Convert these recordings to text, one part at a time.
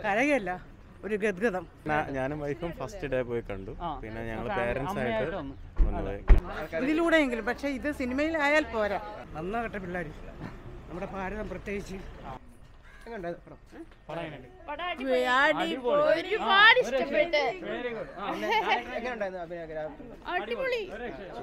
കരകയല്ല ഒരു ഗദ്ഗതം ഞാ- ഞാനും വൈഫും ഫസ്റ്റ് ഡേ പോയി കണ്ടു ആ. പിന്നെ ഞങ്ങൾ ഫാമിലി- പേരൻസ് ആയിട്ട് അമ്മയായിട്ട് വന്നു. ഒന്ന് പോയി കണ്ടു. ഇതിലൂടെയെങ്കിലും പക്ഷേ ഇത് സിനിമയിലായാൽ പോരാ നന്നാകട്ടെ പിള്ളേർ നമ്മുടെ ഭാരതം പ്രത്യേകിച്ച് പടം എങ്ങനെയുണ്ട്? ഒരുപാട് ഇഷ്ടപ്പെട്ട് Very good. ആ. അടിപൊളി ഒരു രക്ഷയില്ല.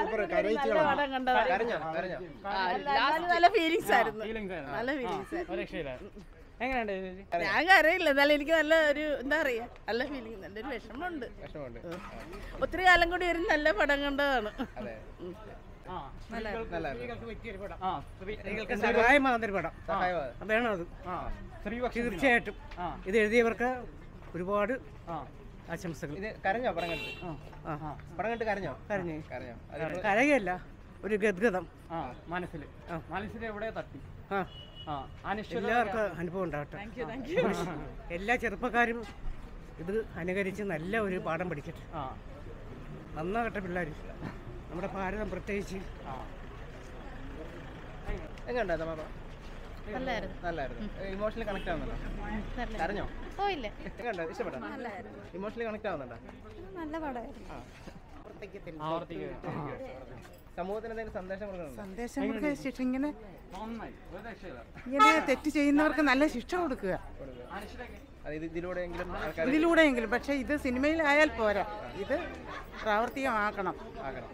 നല്ല ഫീലിങ്സ് ആയിരുന്നു Feelings ആയിരുന്നു. നല്ല feelings ആ, ഒരു രക്ഷയില്ല. എങ്ങനെയുണ്ട് ചേച്ചി? ഞാൻ കരയില്ല എന്നാലും എനിക്ക് നല്ല ഒരു എന്താ പറയാ നല്ല ഫീലിംഗ് നല്ലൊരു വിഷമമുണ്ട് ഉം. ഒത്തിരി കാലം കൂടി ഒരു നല്ല പടം കണ്ടതാണ് ഉം. ആ, സ്ത്രീകൾക്ക് പറ്റിയൊരു പടം ആ, സ്ത്രീ- സ്ത്രീകൾക്ക് സഹായമാകുന്നൊരു പടം വേണം അത് ആ, സ്ത്രീപക്ഷ സിനിമ. തീർച്ചയായിട്ടും ആ, ഇത് എഴുതിയവർക്ക് ഒരുപാട് ആ, ആശംസകൾ ഇത് കരഞ്ഞോ പടം കണ്ടിട്ട് ആ, ആ ആ, പടം കണ്ടിട്ട് കരഞ്ഞോ കരഞ്ഞു കരഞ്ഞോ കരകയല്ല ഒരു ഗദ്ഗതം ആ, മനസ്സില് മനസ്സിൽ എവിടെ തട്ടി ആ ആ അനശ്വര എല്ലാവർക്കും അനുഭവം ഉണ്ടാകട്ടെ എല്ലാ ചെറുപ്പക്കാരും ഇത് അനുകരിച്ച് നല്ല ഒരു പാഠം പഠിക്കട്ടെ ആ നന്നാകട്ടെ പിള്ളേർ നമ്മുടെ ഭാരതം പ്രത്യേകിച്ച് ആ എങ്ങനെയുണ്ടായിരുന്നു മാമ നല്ലായിരുന്നു നല്ലായിരുന്നു ഇമോഷണലി കണക്ട് ആവുന്നുണ്ടോ കരഞ്ഞോ ഓ ഇല്ല എങ്ങനെയുണ്ടായിരുന്നു ഇഷ്ടപ്പെട്ടോ ഇമോഷണലി കണക്ട് ആവുന്നുണ്ടോ നല്ല പടമായിരുന്നു ആവർത്തിക്കുക ആ. സമൂഹത്തിന് എന്തെങ്കിലും സന്ദേശം കൊടുക്കുന്നുണ്ടോ സന്ദേശം കൊടുക്കുക ശിക്ഷ ഇങ്ങനെ നന്നായി ഒരു രക്ഷയില്ല ഇങ്ങനെ തെറ്റ് ചെയ്യുന്നവർക്ക് നല്ല ശിക്ഷ കൊടുക്കുക അനശ്വരൊക്കെ അത് ഇത് ഇതിലൂടെയെങ്കിലും ആൾക്കാർ ഇതിലൂടെയെങ്കിലും പക്ഷേ ഇത് സിനിമയിലായാൽ പോരാ ഇത് പ്രാവർത്തികമാക്കണം ആക്കണം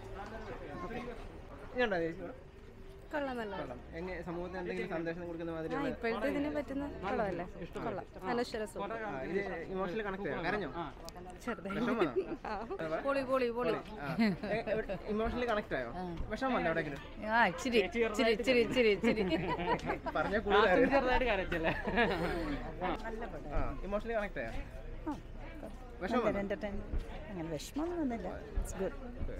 ഇതുണ്ടോ ചേച്ചി ഇവിടെ? കൊള്ളാം നല്ല കൊള്ളാം. എങ്ങനെ സമൂഹത്തിന് എന്തെങ്കിലും സന്ദേശം കൊടുക്കുന്ന മാതിരിയുള്ള ഇപ്പോഴത്തെ ഇതിന് പറ്റുന്ന പടമല്ലേ കൊള്ളാം അനശ്വര സൂപ്പർ ആ, ഇത് ഇമോഷണലി കണക്ട് ചെയ്യാം കരഞ്ഞോ ചെറുതായി വിഷമം വന്നോ? പൊളി പൊളി പൊളി ഇമോഷണലി കണക്ട് ആയോ വിഷമം വന്നോ എവിടെയെങ്കിലും ആ ഇച്ചിരി ഇച്ചിരി ഇച്ചിരി ഇച്ചിരി ഇച്ചിരി പറഞ്ഞ ലാസ്റ്റ് കൂടുതൽ ചെറുതായിട്ട് കരച്ചല്ലേ ആ ഇമോഷണലി കണക്ട് ആയോ വിഷമം വന്നോ? അങ്ങനെ വിഷമമൊന്നും വന്നില്ല ഇറ്റ്സ് ഗുഡ്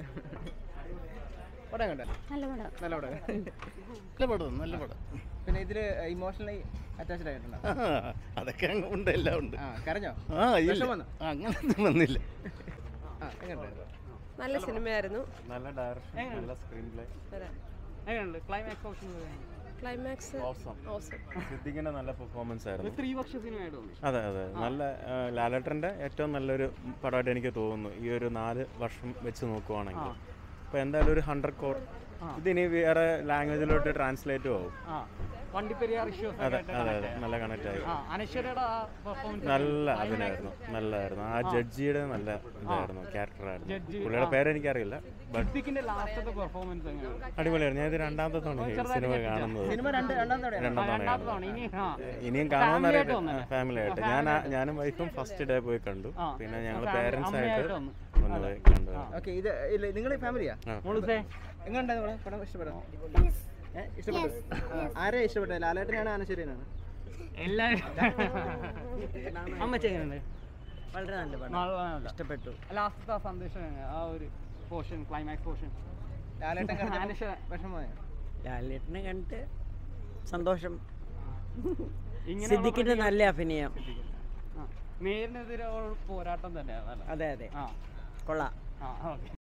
പടം കണ്ടോ നല്ല പടം നല്ല പടം നല്ല പടം നല്ല പടം പിന്നെ ഇതില് ഇമോഷണലി അറ്റാച്ച്ഡ് ആയിട്ടുണ്ടോ അതൊക്കെ അങ്ങ് ഉണ്ട് എല്ലാം ഉണ്ട് ആ കരഞ്ഞോ ആ ഇല്ല വിഷമം വന്നോ? ആ, അങ്ങനൊന്നും വന്നില്ല ആ എങ്ങനെയുണ്ടായിരുന്നു നല്ല സിനിമയായിരുന്നു നല്ല ഡയറക്ഷൻ നല്ല സ്ക്രീൻ പ്ലേ എങ്ങനെയുണ്ട് ക്ലൈമാക്സ് ഓപ്ഷൻ ക്ലൈമാക്സ് സിദ്ദിഖിന്റെ നല്ല പെർഫോമൻസ് ആയിരുന്നു സ്ത്രീപക്ഷ സിനിമയായിട്ട് തോന്നി അതെ അതെ നല്ല ആ, ലാലേട്ടൻ്റെ ഏറ്റവും നല്ലൊരു പടമായിട്ട് എനിക്ക് തോന്നുന്നു ഈ ഒരു നാല് വർഷം വെച്ച് നോക്കുവാണെങ്കിൽ അപ്പോൾ എന്തായാലും ഒരു ഹൺഡ്രഡ് കോർ ഇതിനി വേറെ ലാംഗ്വേജിലോട്ട് ട്രാൻസ്ലേറ്റും ആവും ആ വണ്ടിപ്പെരിയാർ ഇഷ്യൂസ് അതെ അതെ അതെ നല്ല കണക്റ്റ് ആയി ആ അനശ്വരയുടെ ആ പെർഫോമൻസ് നല്ല അഭിനയമായിരുന്നു നല്ലതായിരുന്നു ആ ജഡ്ജിയുടെ നല്ല ഇതായിരുന്നു ക്യാരക്ടറായിരുന്നു ജഡ്ജി, പുള്ളിയുടെ പേരെനിക്കറിയില്ല ബട്ട് സിദ്ദിഖിന്റെ ലാസ്റ്റത്തെ പെർഫോമൻസ് എങ്ങനെയാണ് അടിപൊളിയായിരുന്നു ഞാൻ ഇത് രണ്ടാമത്തെ തവണ ഈ സിനിമ കാണുന്നത് സിനിമ രണ്ട് രണ്ടാം തവണയാണ് രണ്ടാം രണ്ടാമത്തെ തവണയാണ് തവണ ഇനി ആ ഇനിയും Family ആയിട്ട് കാണുമെന്നറിയാം വന്നല്ലേ? ഫാമിലി ആയിട്ട് ഞാൻ ഞാനും വൈഫും ഫസ്റ്റ് ഡേ പോയി കണ്ടു ആ. പിന്നെ ഞങ്ങൾ Family- പേരൻസ് ആയിട്ട് അമ്മയായിട്ട് വന്നു. ഒന്ന് പോയി കണ്ടു ഓക്കെ ഇത് ഇല്ല നിങ്ങൾ ഫാമിലിയാ ആ. മുളുസേ എങ്ങനെയുണ്ടായിരുന്നു പടം പടം ഇഷ്ടപ്പെട്ടോ ഏ, ഇഷ്ടപ്പെട്ടു ആരെയാ ഇഷ്ടപ്പെട്ടത് ലാലേട്ടനാണ് ആനശ്ശേരിനാണ് എല്ലാരും അമ്മ ചെയ്യുന്നുണ്ട് വളരെ നല്ല നല്ല ഇഷ്ടപ്പെട്ടു ലാസ്റ്റത്തെ ആ സന്ദേശം എങ്ങനെ? ആ ഒരു പോർഷൻ ക്ലൈമാക്സ് പോർഷൻ ലാലേട്ടൻ കരഞ്ഞപ്പോൾ ആനശ്വര വിഷമമായോ ലാലേട്ടനെ കണ്ടിട്ട് സന്തോഷം ഇങ്ങനെ സിദ്ദിഖിന്റെ നല്ല അഭിനയം നേരിനെതിരെ പോരാട്ടം തന്നെയാണ് അതെ അതെ ആ കൊള്ളാം ആ ഓക്കെ